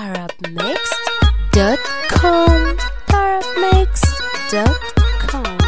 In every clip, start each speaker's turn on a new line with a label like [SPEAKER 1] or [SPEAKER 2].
[SPEAKER 1] tarabmixed.com tarabmixed.com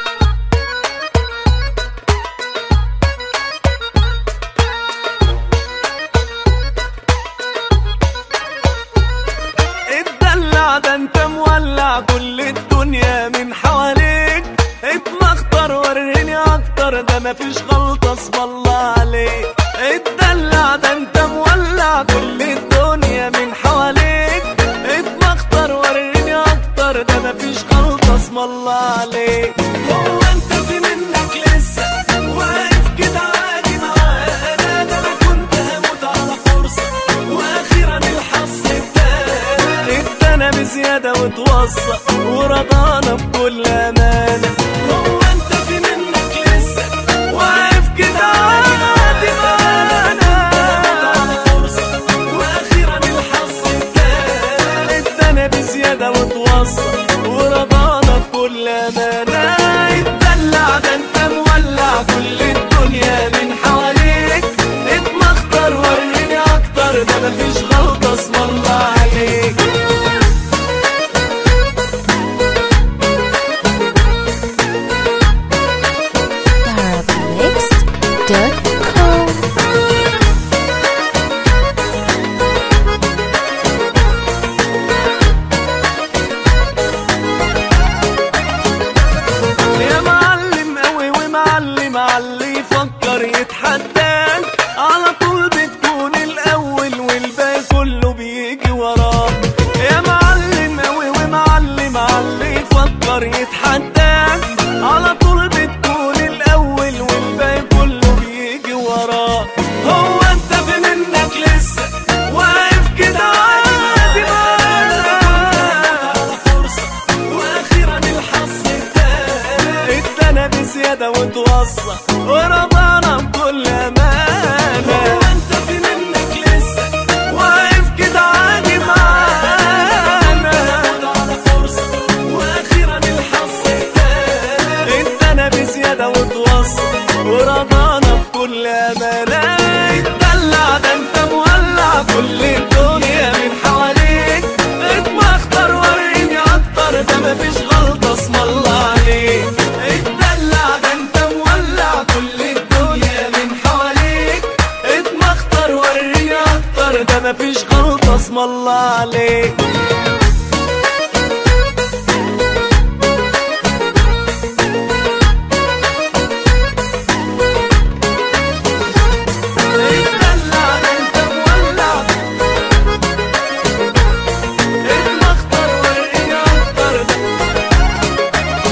[SPEAKER 2] اتدلع ده انت مولع كل الدنيا من حواليك اتمخطر وريني اكتر ده مفيش غلطة اسم الله عليك اتدلع ده انت مولع كل الدنيا من حواليك اتمخطر وريني اكتر ده مفيش غلطة اسم الله عليك هو انت في منك لسه واقف كده عادي معانا ده انا كنت هموت على فرصة واخيرا الحظ ادانا ادانا بزيادة وتوصى ورضانا بكل امانة هو انت في منك لسه واقف كده عادي معانا واخيرا الحظ ادانا ادانا بزيادة وتوصى ورضانا بكل امانة اتدلع ده انت مولع كل الدنيا من حواليك اتمخطر وريني اكتر ده مفيش غلطة اسم الله عليك
[SPEAKER 1] tarabmixed.com
[SPEAKER 2] يا معلم قوي ومعلم علي يفكر يتحداك على طول بتكون الاول والباقي كله بيجي وراك يا معلم قوي ومعلم علي يفكر يتحداك على طول بتكون الاول والباقي كله بيجي وراك هو انت في منك لسه واقف كده عادي معانا واخيرا الحظ ادانا ادانا بزياده وتوصى ورضانا بكل امانه هو انت في منك لسه واقف كده عادي معانا واخيرا الحظ ادانا ادانا بزياده وتوصى ورضانا بكل امانه اتدلع ده انت مولع كل الدنيا من حواليك اتمخطر وريني اكتر ده مفيش غلطه اسم الله عليك اتدلع ده انت مولع كل الدنيا من حواليك اتمخطر وريني اكتر ده مفيش غلطه اسم الله عليك اتدلع ده انت مولع اتمخطر وريني اكتر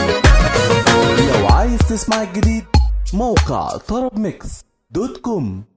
[SPEAKER 3] لو عايز تسمع الجديد موقع طرب ميكس دوت كوم